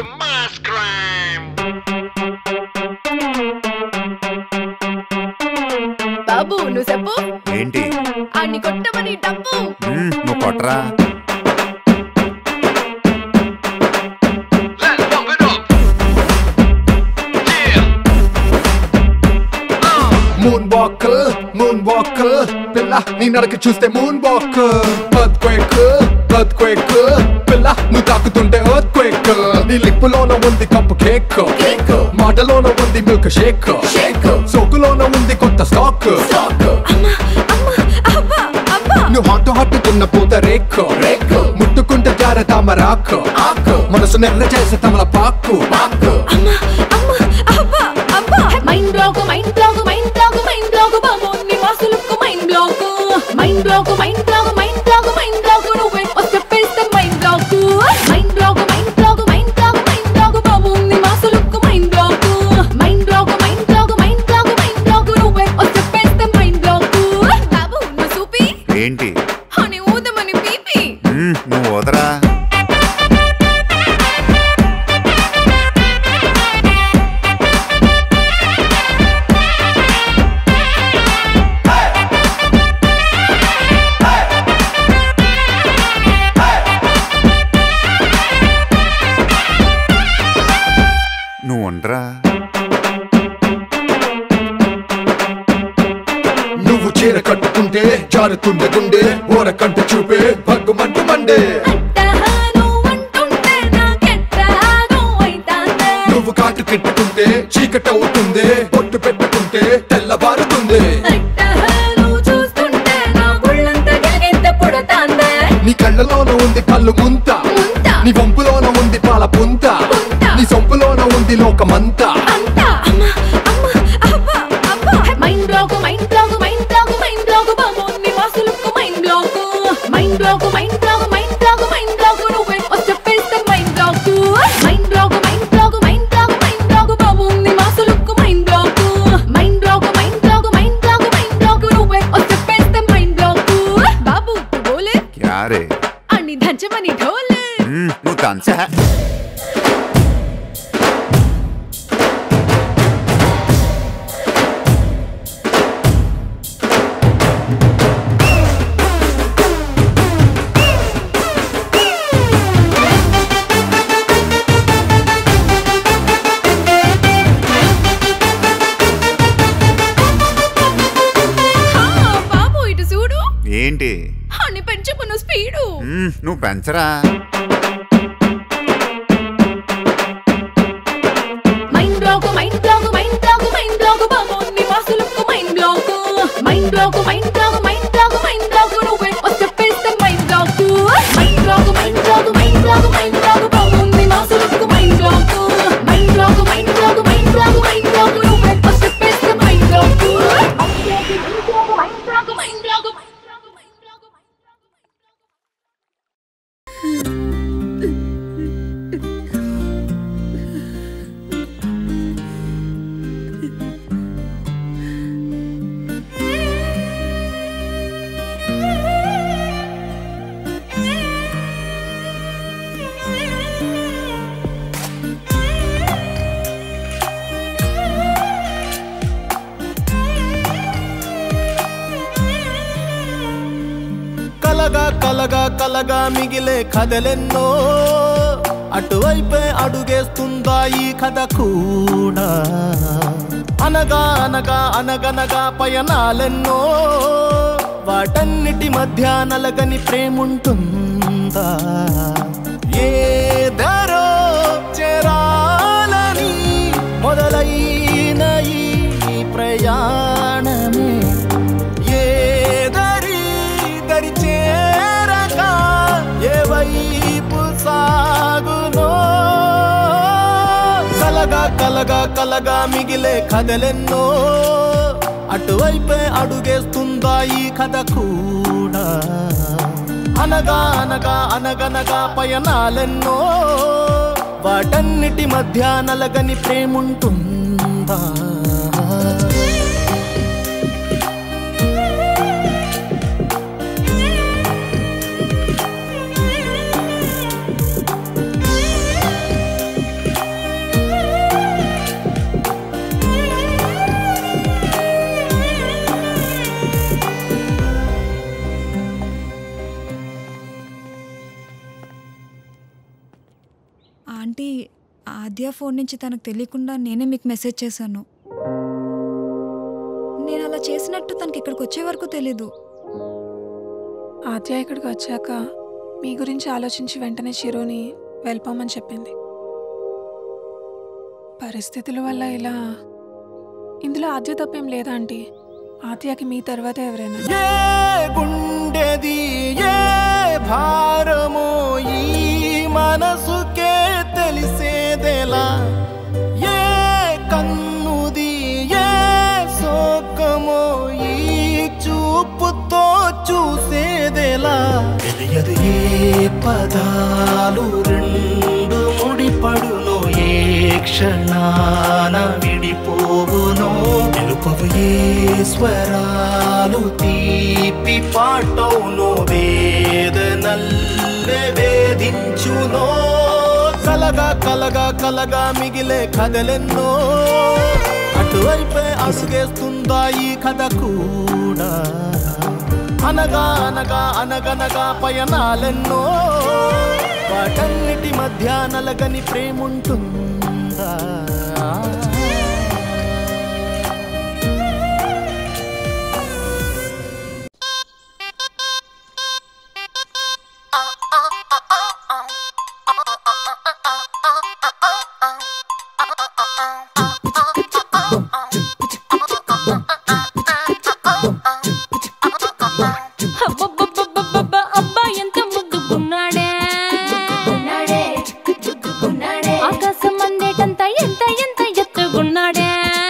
mass crime. బాబు నువ్వు చెప్పు ఏంటి అన్ని కొట్టమని డబ్బు మ్మ్, నువ్వు కొట్టరా Let's pump it up. Yeah. Moonwalker moonwalker పిల్ల నీ నడక చూస్తే moonwalker earthquake earthquake పిల్ల నువ్వు తాకుతుంటే ఎర్త్ క్వేక్ నీ లిప్పులోన ఉంది కప్పు కేక్ మాటలోన ఉంది మిల్క్ షేక్ సోకులోన ఉంది కొత్త స్టాక్ అమ్మా అమ్మా అబ్బా అబ్బా నువ్వు హాట్ హాట్ తిన్న పూత రేక్ ముట్టుకుంటే జార తామరాక్ మనసు నెర్ర చేసే తమల పాకు అమ్మా అమ్మా అబ్బా అబ్బా mind block mind block mind block mind block బాబు నీ మాసులకు mind block mind block mind block mind block mind block నువ్వే చెప్పేస్తే mind block mind block mind block mind block mind block బాబు నీ మాసులకు mind block mind block mind block mind block mind block నువ్వే చెప్పేస్తే మైండ్ బ్లాక్ బాబు నువ్వు చూపి ఏంటి అని ఊదమని పీపీ మ్మ్, నువ్వు వదరా నువ్వు ఉండరా నువ్వు చీర కట్టుకుంటే జారుతుండే గుండె ఓర కంట చూపే భగ్గుమంటు మండే అట్టహాను అంటుంటే నాకెట్టాగో అయితాందే నువ్వు కాటు కిట్టుకుంటే చీకట అవుతుంది పొట్టు పెట్టుకుంటే తెల్లబారుతుంది అట్టహాను చూస్తుంటే నా గుళ్ళంతా గిలిగింత పుడతాందే నీ కళ్ళలోన ఉంది కళ్ళు ముంత ముంత. నీ వంపులోన ఉంది పాల పుంత పుంత. నీ సొంపులోన ఉంది లోకమంతా అంతా అమ్మా అమ్మా అబ్బా అబ్బా mind block mind block mind block mind block బాబు నీ వాసులకు mind block mind block mind block mind block mind block నువ్వే చెప్పేస్తే mind block mind block mind block mind block mind block బాబు నీ వాసులకు mind block mind block mind block mind block mind block నువ్వే చెప్పేస్తే మైండ్ బ్లాక్ బాబు తు బోలే క్యారే అని దంచమని ఢోలే మ్మ్, నువ్వు దంచా హా, బాబు ఇటు చూడు ఏంటి అని పెంచుకున్న స్పీడు మ్మ్, నువ్వు పెంచరా mind block mind block mind block mind block బాబు నీ వాసులకు mind block mind block mind block mind block mind block నువ్వే చెప్పేస్తే mind block mind block mind block mind block mind block బాబు నీ వాసులకు mind block mind block mind block mind block mind block నువ్వే చెప్పేస్తే mind block mind block mind block కలగా కలగా కలగా మిగిలే కథలెన్నో అటువైపే అడుగేస్తుందా ఈ కథ కూడా అనగా అనగా అనగనగా పయనాలెన్నో వాటన్నిటి మధ్య నలగని ప్రేముంటుందా ఏ దారో చేరాలని మొదలైన ఈ ప్రయాణమే ఏ దరి దరి చేరక ఏ వైపు సాగునో కలగా కలగా కలగా మిగిలే కథలెన్నో అటువైపే అడుగేస్తుందా ఈ కథ కూడా అనగా అనగా అనగనగా పయనాలెన్నో వాటన్నిటి మధ్య నలగని ప్రేముంటుందా ఆద్య ఫోన్ నుంచి తనకు తెలియకుండా నేనే మీకు మెసేజ్ చేశాను నేను అలా చేసినట్టు తనకి ఇక్కడికి వచ్చే వరకు తెలీదు ఆద్య ఇక్కడికి వచ్చాక మీ గురించి ఆలోచించి వెంటనే చిరుని వెళ్ళిపోమని చెప్పింది పరిస్థితుల వల్ల ఇలా ఇందులో ఆద్య తప్పేం లేదా ఆంటీ ఆద్యకి మీ తర్వాత ఎవరైనా ఏ గుండెది ఏ భారమో ఈ మనసుకే తెలిసేదెలా ఏ కన్నుది ఏ శోకమో ఈ చూపుతో చూసేదెలా తెలియదు ఏ పదాలు రెండు ముడిపడును ఏ క్షణాన విడిపోవునో తెలుపవు ఏ స్వరాలు తీపి పాటవునో వేదనల్లే వేధించునో కలగా కలగా కలగా మిగిలే కథలెన్నో అటువైపే అడుగేస్తుందా ఈ కథ కూడా అనగా అనగా అనగనగా పయనాలెన్నో వాటన్నిటి మధ్య నలగని ప్రేముంటుందా అబ్బబ్బబ్బబ్బబ్బ, అబ్బా ఎంత ముద్దుకున్నాడే ఆకాశం అందేటంత ఎంత ఎంత ఎత్తుకున్నాడే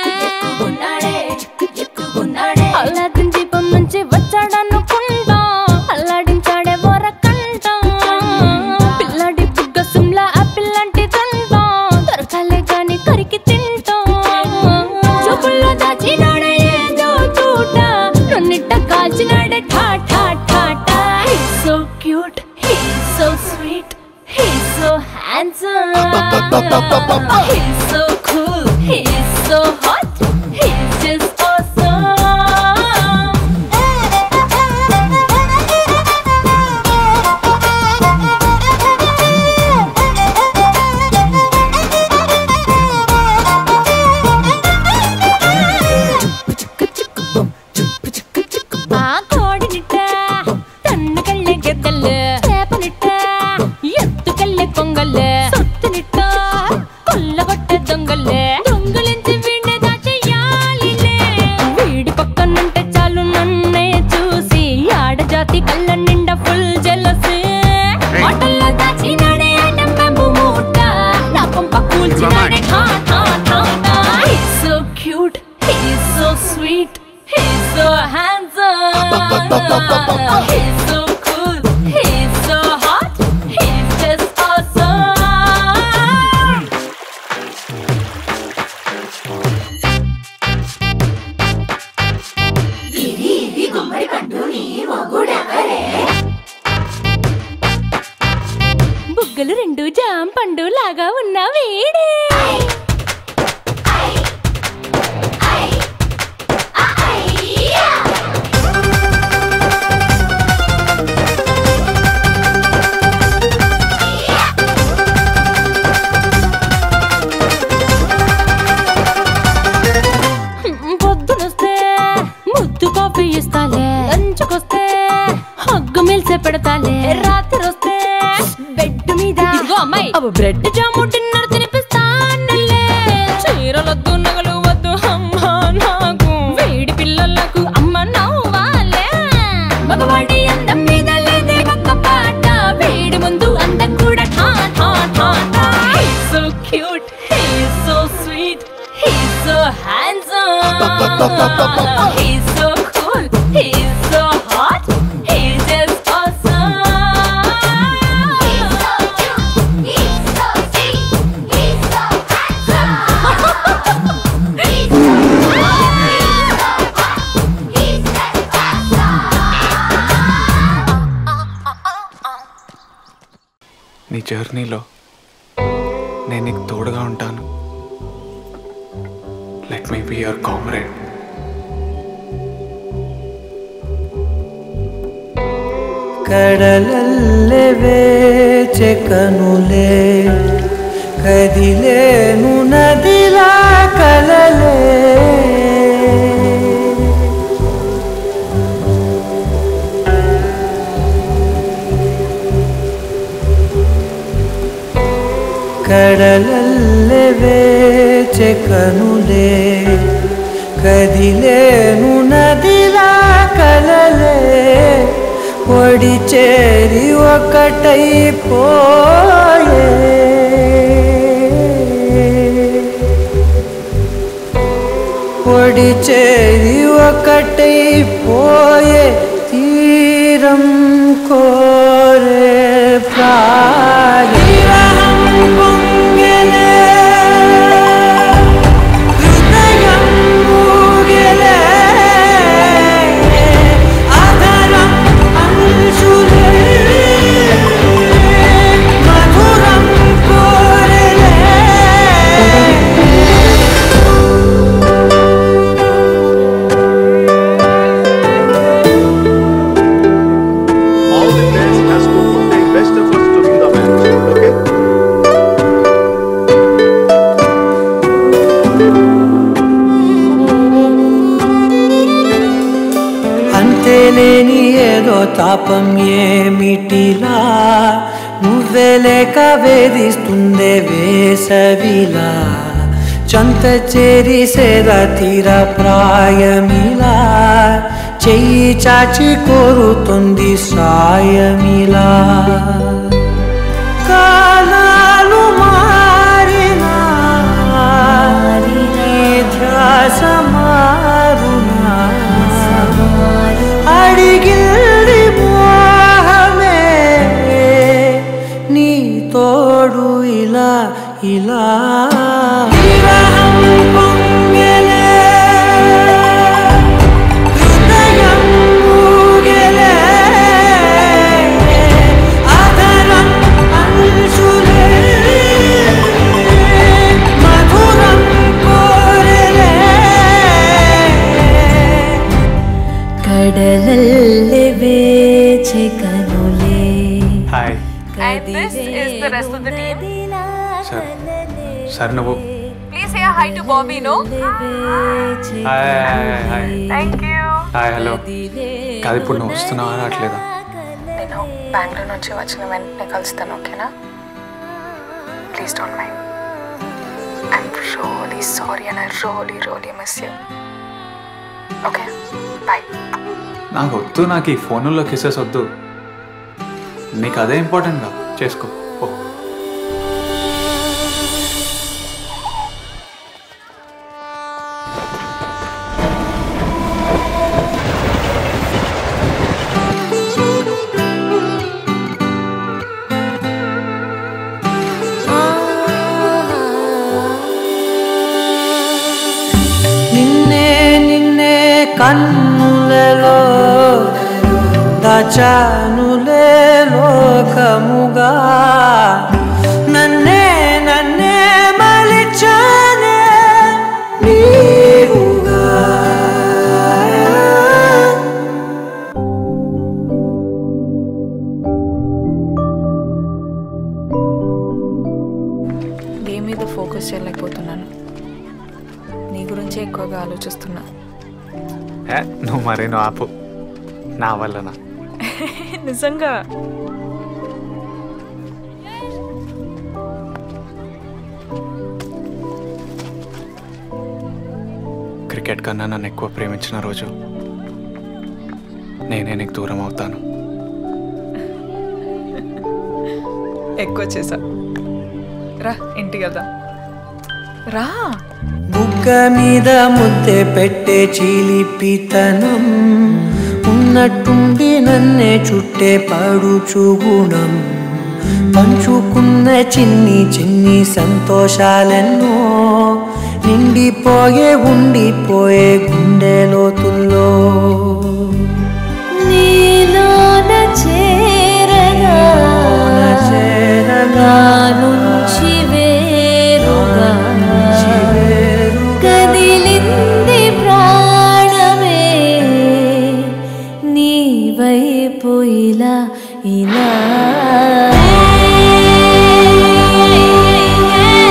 అల్లాదిన్ దీపం నుంచి వచ్చాడనుకుంటా అల్లాడించాడే వరకంట పిల్లాడి బుగ్గ సిమ్లా ఆపిల్ లాంటి దండ దొరకాలే గాని కరికి తింటా చూపుల్లో దాచినాడే ఏదో తూట నన్నిట్ట కాల్చినాడే ఠా ఠా ఠా ఠా He's so cute, he's so sweet, he's so handsome. He's so cool, he's so hot, he's just awesome. ఆ కోడినిట్ట తన్ను కళ్ళె గెద్దల్లు చేపనిట్ట ఎత్తుకల్లె కొంగల్లె సొత్తునిట్ట కొల్లగొట్టె దొంగల్లె దొంగలించి వీణ్ణి దాచేయాలిలే వీడి పక్కనుంటే చాలు నన్నే చూసి ఆడజాతి కళ్ళ నిండా ఫుల్ జలసి మాటల్లో దాచినాడే ఐటమ్ బాంబు మూట నా కొంప కూల్చినాడే ఠా ఠా ఠా ఠా He's so cute, he's so sweet, he's so handsome. He's so cool, he's so hot, he's just awesome. బుగ్గలు రెండు జాం పండు లాగా ఉన్న వేడే పొద్దునొస్తే ముద్దు కాఫీ ఇస్తాలే లంచుకొస్తే హగ్గు మిల్సే పెడతాలే రాత్రి వస్తే బెడ్ మీద ఇదిగో అమ్మాయి అవి బ్రెడ్ జాము డిన్నర్ తినిపిస్తానులే చీరలొద్దు నగలు వద్దు అమ్మా నాకు వేడి పిల్లలకు అమ్మ నవ్వాలే మగవాడి అందం మీద లేదే ఒక్క పాట వేడి ముందు అందం కూడా ఠా ఠా ఠా ఠా He's so cute, he's so sweet, he's so handsome. He's so cool, he's so hot, he's just awesome. He's so cute, he's so sweet, he's so handsome. He's so hot, he's just నీ జర్నీలో నేను నీకు తోడుగా ఉంటాను let me be your comrade ಕಡಲಲ್ಲೇ ವೇಚೆ ಕನುಲೆ కదిలేను నదిలా కలలే కడలల్లె వేచె కనులే కదిలేను నదిలా కలలే ఒడి చేరి ఒకటైపోయే ఒడి చేరి ఒకటైపోయే తీరం కోరే ప్రాయం పొంగెలే హృదయం ఊగెలే ఆధారం అంశులే మధురం కోరెలే All the players has to put their best efforts to win the match. Okay? అంతేలేని ఏదో తాపం ఏమిటిలా నువ్వే లేక వేధిస్తుందే వేసవిలా చంత చేరి సేద తీర ప్రాయమిలా చెయ్యి చాచి కోరుతుంది సాయమిలా కాలాలు మారినా నీ ధ్యాస మారునా అడిగిల్ది మోహమే నీ తోడు ఇలా ఇలా విరహం పొంగెలే, హృదయం ఊగెలే, ఆదరం అంశులే, మధురం కోరెలే కడలల్లె వేచె కనులే hi And this is the rest of the team. Sir sir నువ్వు Please say hi to Bobby, no? Hi hi hi Thank you. Hi hello కాదు ఇప్పుడు నువ్వు వస్తున్నావా రావట్లేదా నేను బెంగళూరు నుంచి వచ్చిన వెంటనే కలుస్తాను ఓకేనా please don't mind I'm really sorry and I really really miss you okay bye నాకు వద్దు నాకు ఈ ఫోన్లో కిసెస్ వద్దు నీకు అదే ఇంపార్టెంట్గా చేసుకో ఓ నిన్నే నిన్నే కన్నులలో దాచానులే లోకముగా నన్నే నన్నే మలిచానే నీవుగా గేమ్ మీద ఫోకస్ చేయలేకపోతున్నాను నీ గురించే ఎక్కువగా ఆలోచిస్తున్నా ఏ, నువ్వు మరి నువ్వు ఆపు నా వల్లనా నిజంగా క్రికెట్ కన్నా నన్ను ఎక్కువ ప్రేమించిన రోజు నేనే నీకు దూరం అవుతాను ఎక్కువ చేసా రా ఇంటికి వెళ్దాం రా బుగ్గ మీద ముద్దె పెట్టే చీలిపితనం ఉన్నట్టుండి నన్నే చుట్టే పడుచు గుణం పంచుకున్న చిన్ని చిన్ని సంతోషాలెన్నో నిండిపోయే ఉండిపోయే గుండె లోతుల్లో నీలోన చేరగా చేరగా నుంచి వేరుగా కదిలింది ప్రాణమే నీ వైపు ఇలా ఇలా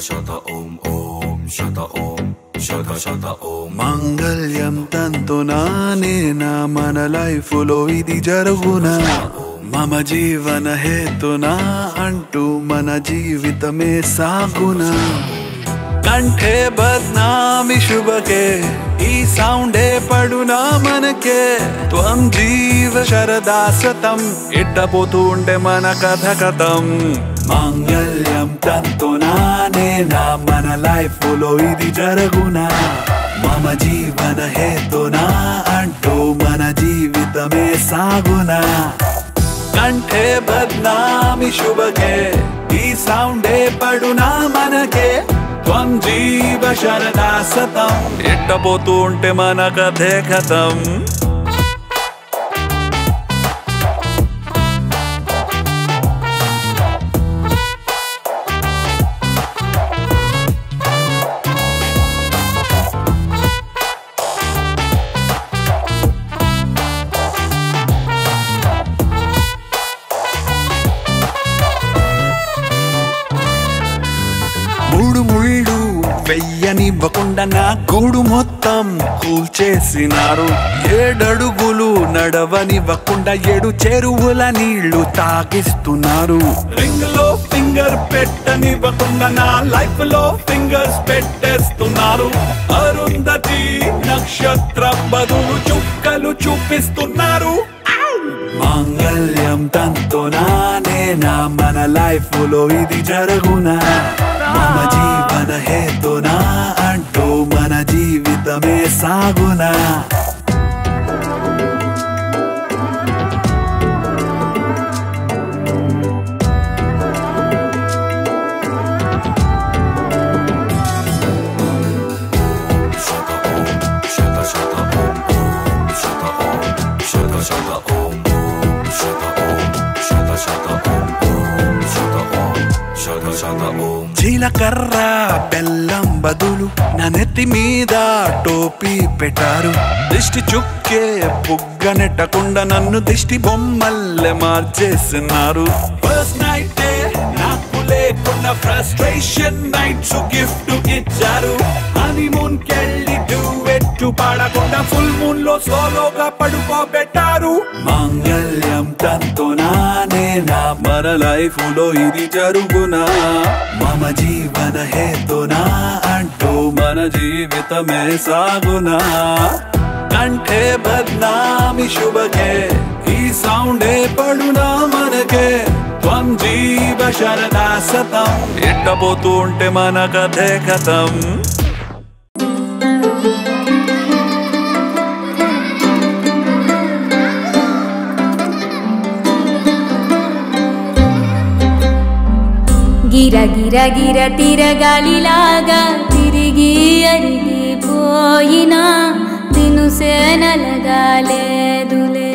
మంగళ్యం తంతునానేనా మన లైఫ్ లో ఇది జరుగునా మమ జీవన హేతునా అంటూ మన జీవితమే సాగునా కంఠే బద్నామి శుభకే ఈ సౌండే పడునా మనకే త్వం జీవ శరదాసతం ఇట్టపోతూ ఉంటే మన కథ కథం మాంగళ్యం తంతునానేనా మన లైఫ్ లో ఇది జరుగునా మమ జీవన హేతునా అంటూ మన జీవితమే సాగునా కంఠే బద్నామి శుభకే ఈ సౌండే పడునా మనకే త్వం జీవ శరదా సతం ఎట్టపోతూ ఉంటే మన కథే కథం మూడు ముళ్ళు వెయ్యనివ్వకుండా నా గూడు మొత్తం కూల్చేసినారు ఏడడుగులు నడవనివ్వకుండా ఏడు చెరువుల నీళ్లు తాగిస్తున్నారు రింగ్ లో ఫింగర్ పెట్టనివ్వకుండా నా లైఫ్ లో ఫింగర్స్ పెట్టేస్తున్నారు అరుంధతి నక్షత్ర బదులు చుక్కలు చూపిస్తున్నారు మాంగళ్యం తంతునానేనా మన లైఫ్ లో ఇది జరుగునా మమ జీవన హేతునా అంటూ మన జీవితమే సాగునా జీలకర్ర బెల్లం బదులు నా నెత్తి మీద టోపీ పెట్టారు దిష్టి చుక్కే పుగ్గనెట్టకుండా నన్ను దిష్టి బొమ్మల్లే మార్చేస్తున్నారు ఫస్ట్ నైట్ నాకు లేకున్న ఫ్రస్ట్రేషన్ నైట్స్ గిఫ్ట్ ఇచ్చారు హనీమూన్ కెళ్ళి డువెట్టు పాడకుండా ఫుల్ మూన్ లో సోలోగా పడుకోబెట్టారు మాంగళ్యం తంతునానేనా మన లైఫ్ లో ఇది జరుగునా మమ జీవన హేతునా అంటూ మన జీవితమే సాగునా కంఠే బద్నామి శుభకే ఈ సౌండే పడునా మనకే త్వం జీవ శరదా సతం ఎట్టబోతూ ఉంటే మన కథే కథం గిర గిర గిర తిరగాలిలాగా తిరిగి అరిగిపోయినా దినుసే నలగాలేదులే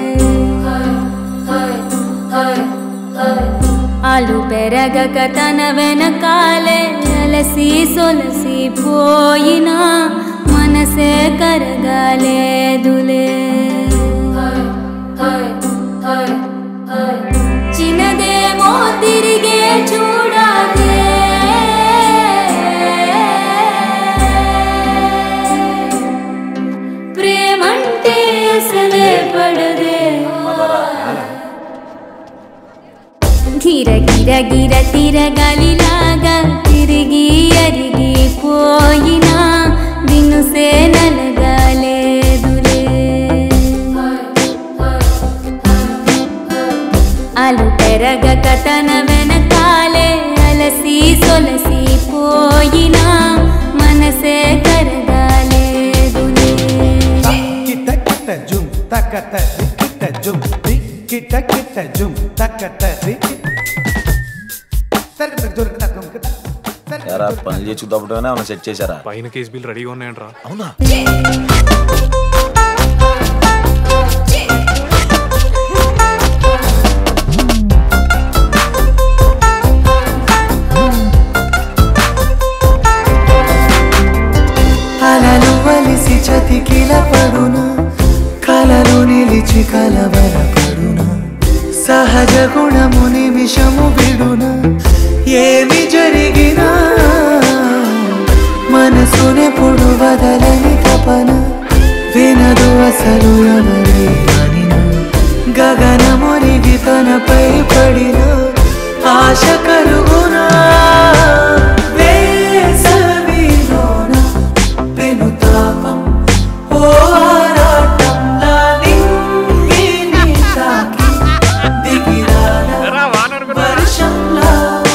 ఆలు పెరగక తన వెనకాలే అలసి సొలసి పోయినా మనసే కరగాలేదులే చిన్నదేమో తిరిగే చూడాలే ప్రేమంటే అసలే పడదే గిర గిర గిర తిరగాలిలాగా తిరిగి అరిగిపోయినా దినుసే నలగాలేదులే అలు పెరగక తన వెనకాలే అలసి సొలసి పోయినా మనసే కరగాలేదులే కిట కిట జుమ్ తకట కిట జుమ్ రి కిట కిట జుమ్ తకట రి తరగ దొరక తగ్గం కదా ఎరా పనులు చేసి చూద్దాం ఏమైనా సెట్ చేశారా పైన కేసు బిల్ రెడీగా ఉన్నాయంట్రా అవునా అలలు వలిసి చతికిల పడును కలలు నిలిచి కలవర పడును సహజ గుణము నిమిషము విడున ఏమి జరిగినా మనసునెప్పుడు వదలని తపన వినదు అసలు ఎవరి అనినా గగనమునిగి తనపై పడిన ఆశ కలుగునా వేసవిలోన పెనుతాపం ఓ ఆరాటంలా నింగిని తాకి దిగిరాల వర్షంలా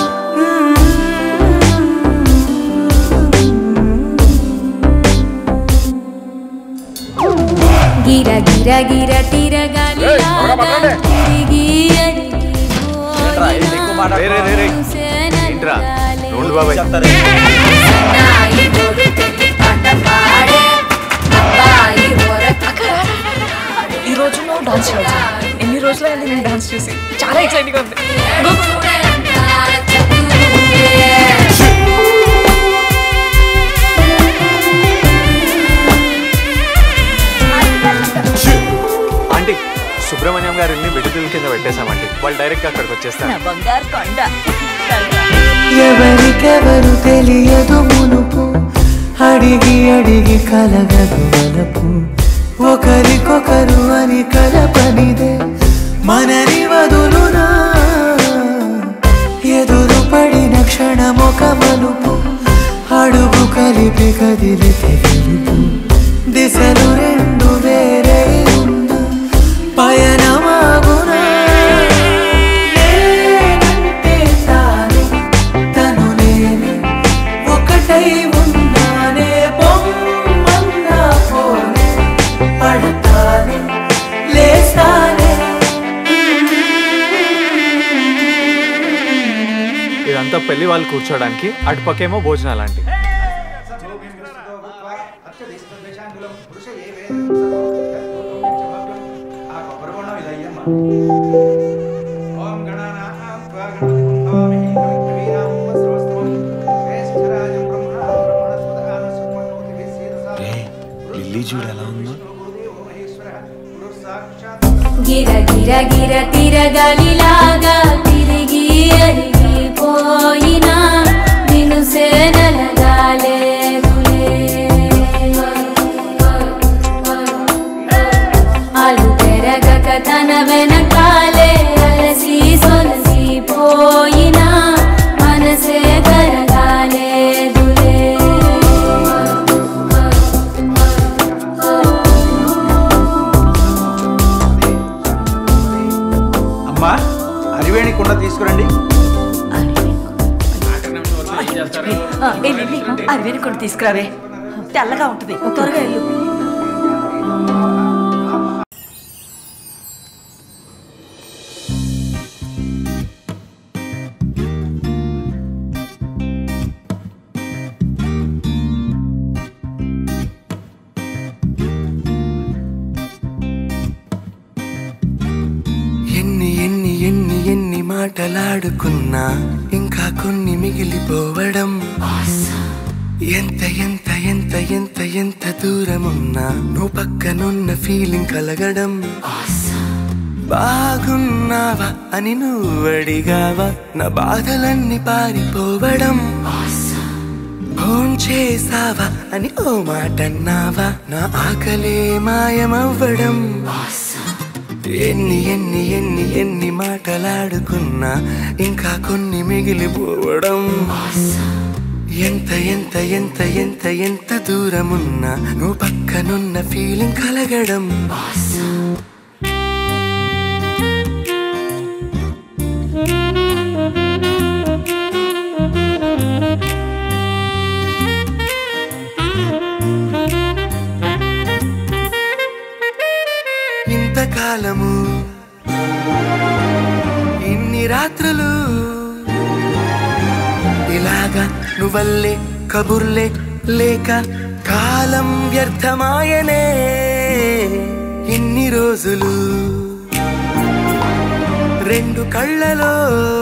గిర గిర గిర తిరగాలి తిరిగి ఏంట్రా రోడ్డు బాబాయ్ ఈ రోజు నువ్వు డాన్స్ చేయాలి ఎన్ని రోజులైంది నేను డాన్స్ చూసి చాలా ఎక్సైటింగ్ ఉంది ఆంటీ సుబ్రహ్మణ్యం గారి ఇల్లు విడుదల కింద పెట్టేశామండి వాళ్ళు డైరెక్ట్ గా అక్కడికి వచ్చేస్తారు బంగారు కొండ ఎవరికెవరు తెలియదు మునుపు అడిగి అడిగి కలగదు వలపు ఒకరికొకరు అని కలపనిదే మనని వదులునా ఎదురు పడిన క్షణమొక మలుపు అడుగు కలిపి కదిలితే గెలుపు దిశలు రెండు వేరే ఉన్న పయనమాగునా నేనంటే తానే తను నేనే ఒకటై ఉన్నానే బొమ్మన్నా పోనే పడతానే లేస్తానే ఇదంతా పెళ్లి వాళ్ళు కూర్చోడానికి అటుపక్కేమో భోజనాలు ఆంటీ లిల్లీ చూడు ఎలా ఉందో గిర గిర గిర తిరగలిలాగా తిరిగి అరిగిపోయినా నిన్ను సేనలగాలేదులే అలు పెరగక తన వెనకాలే అలసి సొలసిపోయినా మనసే కరగాలేదులే అమ్మా అరివేణి కుండ తీసుకురండి అరవేని కొన్ని తీసుకురావే తెల్లగా ఉంటుంది త్వరగా వెళ్ళు ఎన్ని ఎన్ని ఎన్ని ఎన్ని మాటలాడుకున్నా ఇంకా కొన్ని మిగిలిపోవడం ఎంత ఎంత ఎంత ఎంత ఎంత దూరమున్నా నువ్వు పక్కనున్న ఫీలింగ్ కలగడం బాగున్నావా అని నువ్వు అడిగావా నా బాధలన్నీ పారిపోవడం ఫోన్ చేసావా అని ఓ మాట అన్నావా నా ఆకలే మాయమవ్వడం ఎన్ని ఎన్ని ఎన్ని ఎన్ని మాటలాడుకున్నా ఇంకా కొన్ని మిగిలిపోవడం ఎంత ఎంత ఎంత ఎంత ఎంత దూరమున్నా నువ్వు పక్కనున్న ఫీలింగ్ కలగడం ఇంతకాలము ఇన్ని రాత్రులు ఇలాగా నువ్వల్లే కబుర్లే లేక కాలం వ్యర్థమాయనే ఇన్ని రోజులు రెండు కళ్ళలో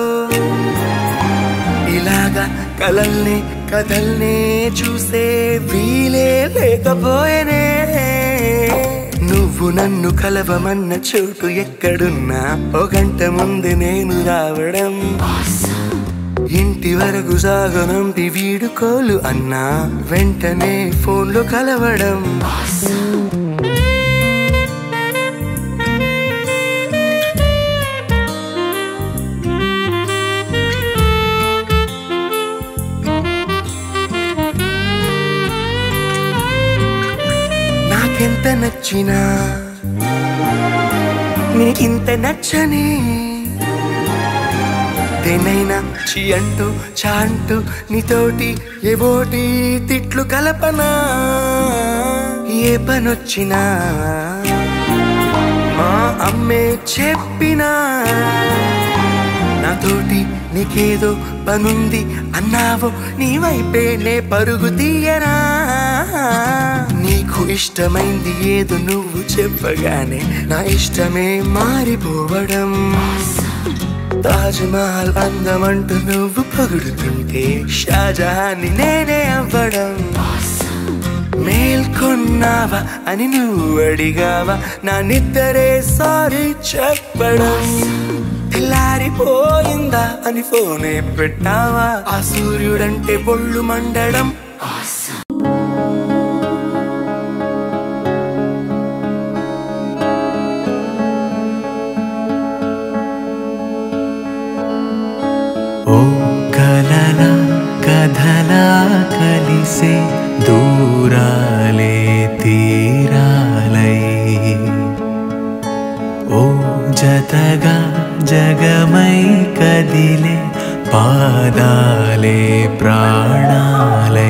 ఇలాగా కలల్ని కథల్నే చూసే వీలే లేకపోయేనే నువ్వు నన్ను కలవమన్న చోటు ఎక్కడున్నా ఓ గంట ముందు నేను రావడం ఇంటి వరకు సాగనంపి వీడుకోలు అన్నా వెంటనే ఫోన్లో కలవడం నాకెంత నచ్చినా నీకింత నచ్చని దేనైనా చీ అంటూ చా అంటూ నీతోటి ఏవోటి తిట్లు కలపనా ఏ పనొచ్చినా మా అమ్మే చెప్పినా నాతోటి నీకేదో పనుంది అన్నావో నీ వైపే నే పరుగు తీయనా నీకు ఇష్టమైంది ఏదో నువ్వు చెప్పగానే నా ఇష్టమే మారిపోవడం తాజ్ మహల్ అందమంటూ నువ్వు పొగుడుతుంటే షాజహాన్ని నేనే అవ్వడం మేల్కొన్నావా అని నువ్వు అడిగావా నా నిద్దరే సారీ చెప్పడం తెల్లారిపోయిందా అని ఫోనే పెట్టావా ఆ సూర్యుడంటే బొళ్ళు మండడం ఓ కలల కథలా కలిసే దూరాలే తీరాలై ఓ జతగా జగమై కదిలే పాదాలే ప్రాణాలై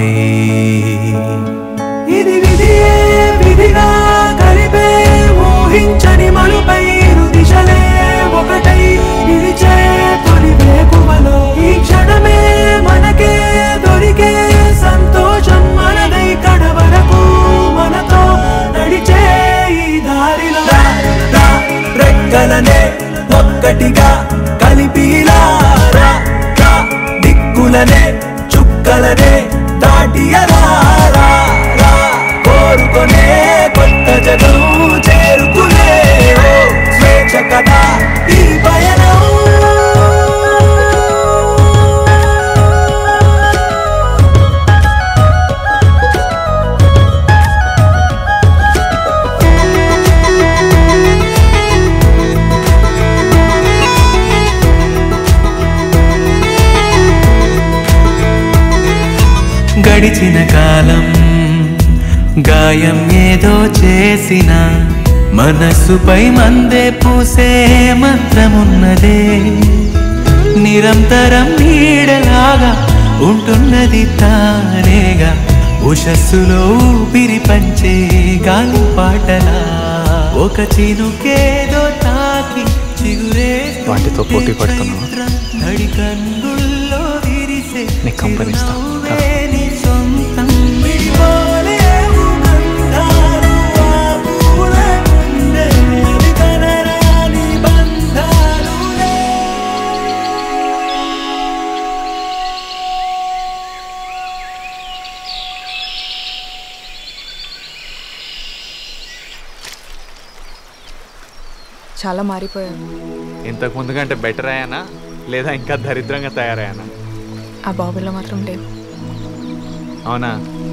ఇది విధియే విధిగా కలిపే ఊహించని మలుపై ఇరు దిశలే ఒకటై నిలిచే తొలి వేకువలో ఈ క్షణమే మనకే దొరికే సంతోషం మనదై కడ వరకు మనతో నడిచే ఈ దారిలో రా, రా, రెక్కలనే ఒక్కటిగా కలిపి ఇలా రా, రా, దిక్కులనే చుక్కలనే దాటి అలా రా, రా, కోరుకొనే కొత్త జగం చేరుకునే ఓ స్వేచ్ఛ కదా ఈ పయనం గడిచిన కాలం గాయం ఏదో చేసిన మనస్సుపై మందే పూసే మంత్రమున్నదే నిరంతరం నీడలాగా ఉంటున్నది తానేగా ఉషస్సులో ఊపిరి పంచే గాలి పాటలా ఒక చినుకేదో తాకి చిగురే వాటితో పోటీ పడుతున్నావా తడి కన్నుల్లో విరిసే నీ కంపెనీ ఇస్తా రా. నీ సొంతం విడిపోలేవు గంధాలు ఆ పూల గుండెలు కనరాని బంధాలులే. చాలా మారిపోయాను ఇంతకు ముందు కంటే బెటర్ అయ్యానా లేదా ఇంకా దరిద్రంగా తయారయ్యానా ఆ బాబులో మాత్రం లేవు అవునా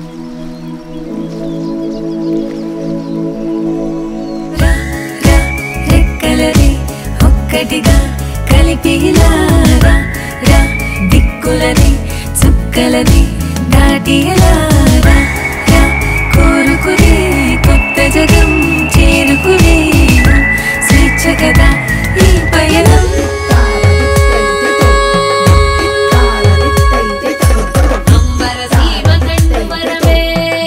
రెక్కలది ఒక్కటిగా కలిపి ఇలా రా, రా, దిక్కులని చుక్కలని దాటి ఎలా రా, రా, కోరుకునే కొత్త జగం చేరుకునే స్వేచ్ఛ కదా ఈ పయనం అంబర సీమ కంఠమరమే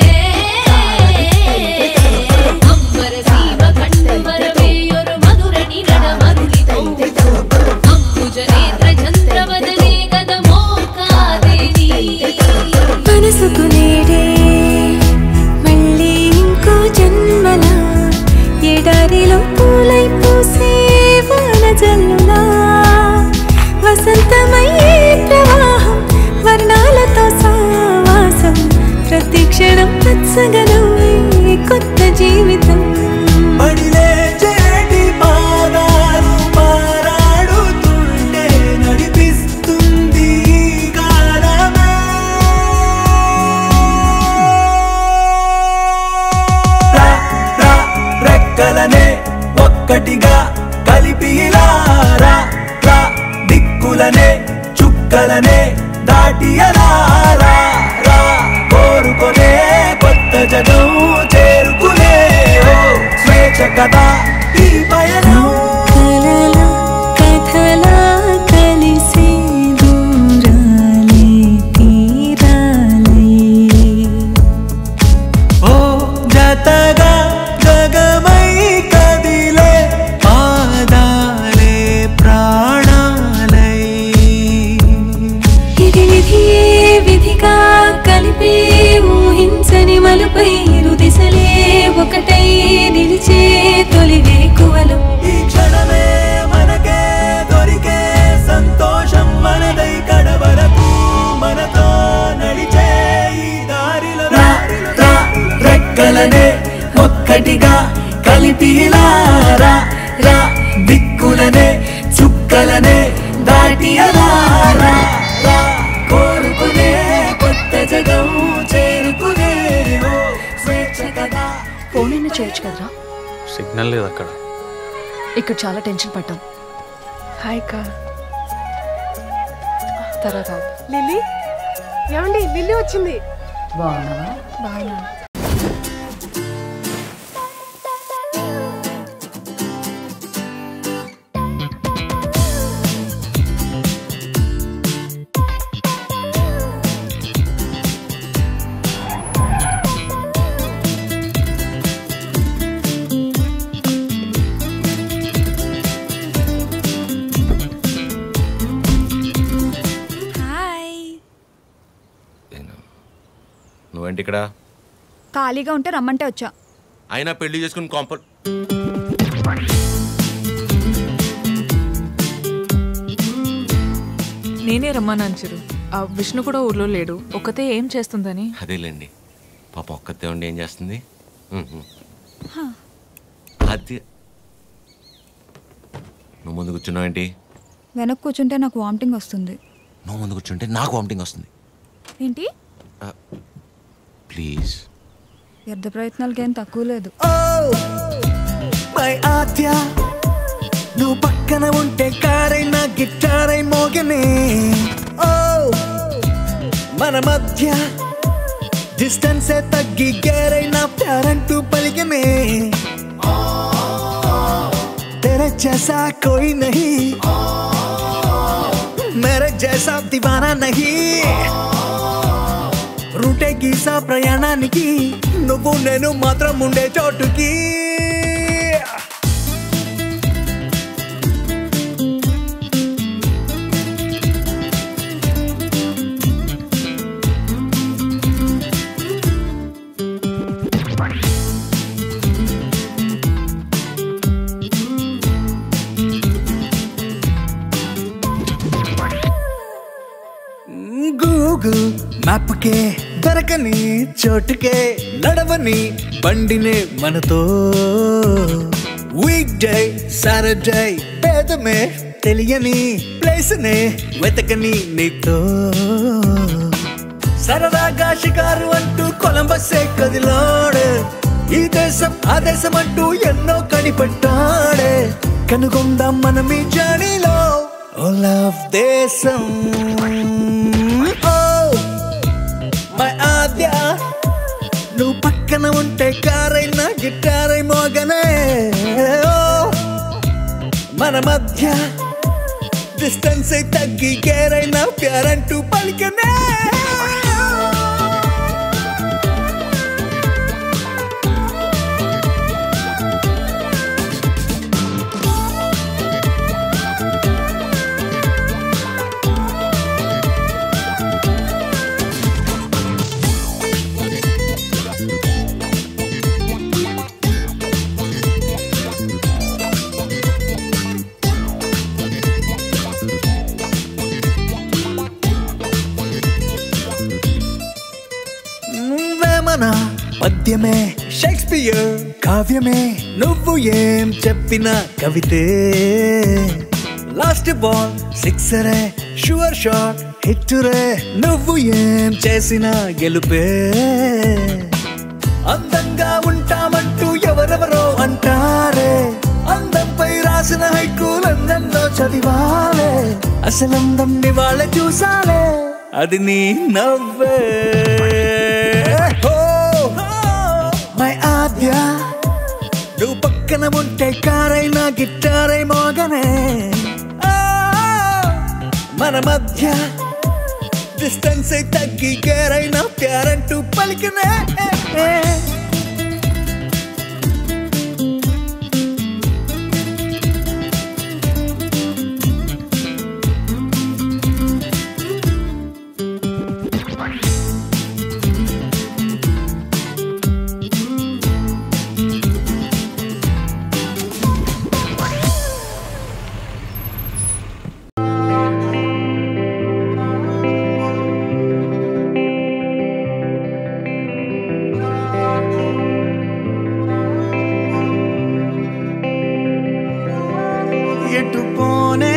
అంబర సీమ కంఠమరమే ഒരു മധുരണി നടമരുളിതോ అంబుజనేత్ర చంద్రవదనే గదమోకాదేవి మనసుకు నేడే మళ్ళీ ఇంకో జన్మల ఎడారిలో పూలై పూసే వాన జల్లులా వసంతమయ్యే ప్రవాహం వర్ణాలతో సావాసం ప్రతి క్షణం పచ్చగనం కొత్త జీవితం మడిలే చేటి పాదాలు పారాడుతుంటే నడిపిస్తుంది ఈ రెక్కలనే ఒక్కటిగా కలిపి ఇలా రా రా దిక్కులనే చుక్కలనే దాటి అలా రా రా కోరుకొనే కొత్త జగం చేరుకునే ఓ స్వేచ్ఛ కదా ఈ పయనం కలలా కథలా కలిసి దూరాలే తీరాలే ఓ జతగా గగమై కదిలే పాదాలే ప్రాణాలై ఇది విధియే విధిగా కలిపే ఊహించని మలుపై ఇరు దిశలే ఒకటై నిలిచే తొలి వేకువలు ఈ క్షణమే మనకే దొరికే సంతోషం మనదై కడవరకు మనతో నడిచే ఈ దారిలో రా రా రెక్కలనే ఒక్కటిగా కలిపి ఇలా రా రా దిక్కులనే చుక్కలనే దాటి అలా రా రా కోరుకునే కొత్త జగం చేరుకునే ఓ స్వేచ్ఛ కదా ఫోన్ అయినా చేయొచ్చు కదరా సిగ్నల్ లేదు అక్కడ ఇక్కడ చాలా టెన్షన్ పడ్డాం హాయ్ కా తర్వాత లిల్లీ ఏమండి లిల్లీ వచ్చింది బాగున్నావా బాగున్నా హాయ్ నువ్వేంటి ఇక్కడ ఖాళీగా ఉంటే రమ్మంటే వచ్చా అయినా పెళ్లి చేసుకుని కాంప నేనే రమ్మన్నాను చిరు ఆ విష్ణు కూడా ఊర్లో లేడు ఒక్కతే ఏం చేస్తుందని అదేలేండి పాప ఒక్కతే ఉండి ఏం చేస్తుంది ఉహు. అది నువ్వు ముందు కూర్చున్నావు ఏంటి వెనక్కి కూర్చుంటే నాకు వామిటింగ్ వస్తుంది నువ్వు ముందు కూర్చుంటే నాకు వామిటింగ్ వస్తుంది ఏంటి ప్లీజ్ వ్యర్థ ప్రయత్నాలకి ఏం తక్కువ లేదు మై ఆద్య నువ్వు పక్కన ఉంటే కారైనా గిటారై మోగనే ఓ మన మధ్య డిస్టెన్స్ తగ్గి గేరైనా ప్యారంటూ పలికనే तेरे जैसा कोई नहीं मेरे जैसा दीवाना नहीं రూటే గీసా ప్రయాణానికి నువ్వు నేను మాత్రం ఉండే చోటుకి గూగుల్ మ్యాప్కే దొరకని చోటుకే నడవని బండినే మనతో వీక్ డే సాటర్డే పేదమే తెలియని ప్లేస్ నే వెతకని నీతో సరదాగా షికారు అంటూ కొలంబస్సే కదిలాడే ఈ దేశం ఆ దేశం అంటూ ఎన్నో కనిపెట్టాడే కనుగొందాం మనం ఈ జర్నీలో ఓ లవ్ దేశం ఓ మై ఆద్య నువ్వు పక్కన ఉంటే కారైనా గిటారై మోగనే ఓ మన మధ్య డిస్టెన్స్ తగ్గి కేరైనా ప్యారంటూ పలికనే వేమన పద్యమే షేక్స్పియర్ కావ్యమే నువ్వు ఏం చెప్పిన కవితే లాస్ట్ బాల్ సిక్సరే షూర్ షాట్ హిట్టురే నువ్వు ఏం చేసిన గెలుపే అందంగా ఉంటామంటూ ఎవరెవరో అంటారు హైకూలెన్నెన్నో చదివాలే అసలందం వాళ్ళ చూసాలే అది నీ నవ్వే ఓ, మై ఆద్య నువ్వు పక్కన ఉంటే కారైనా గిట్టారై మోగనే ఆ, మన మధ్య డిస్టెన్స్ తగ్గి కేరైనా ప్యారంటూ పలికినే ఎటు పోనే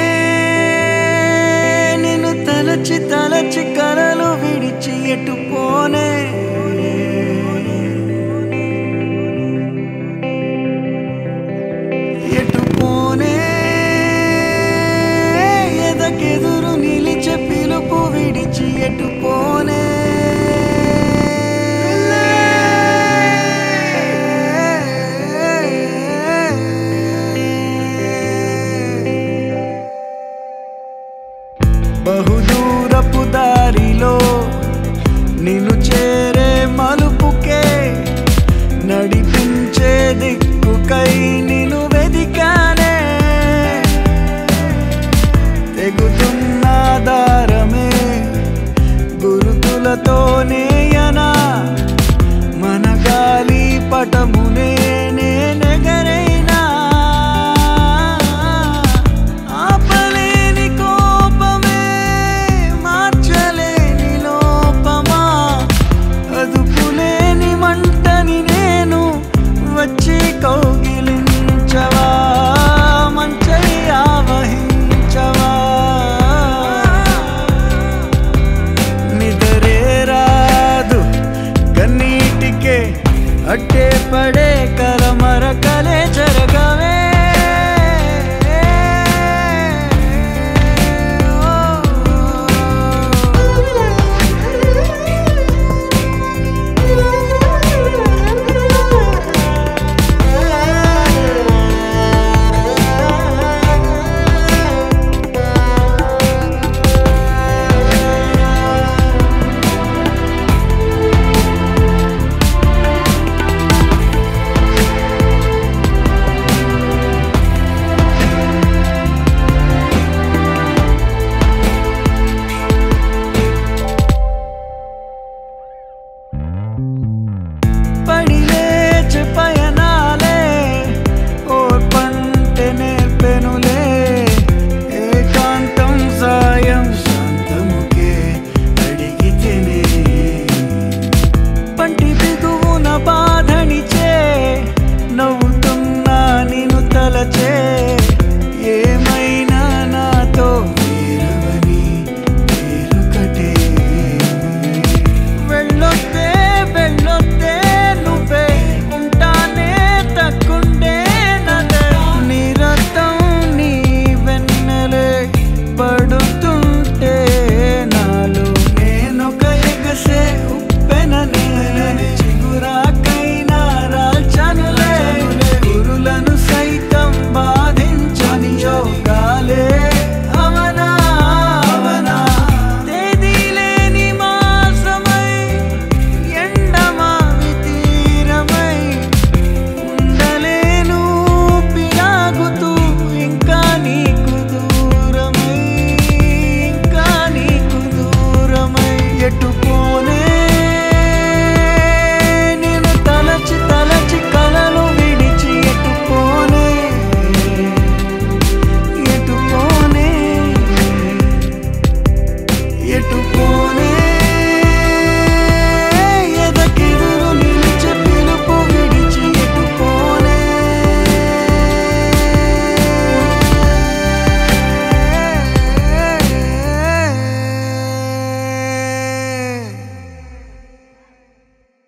నేను తలచి తలచి కలలు విడిచి ఎటు పోనే ఎటు పోనే ఎదకెదురు నిలిచే పిలుపు విడిచి ఎటు పోనే బహుదూరపు దారిలో నిన్ను చేరే మలుపుకే నడిపించే దిక్కుకై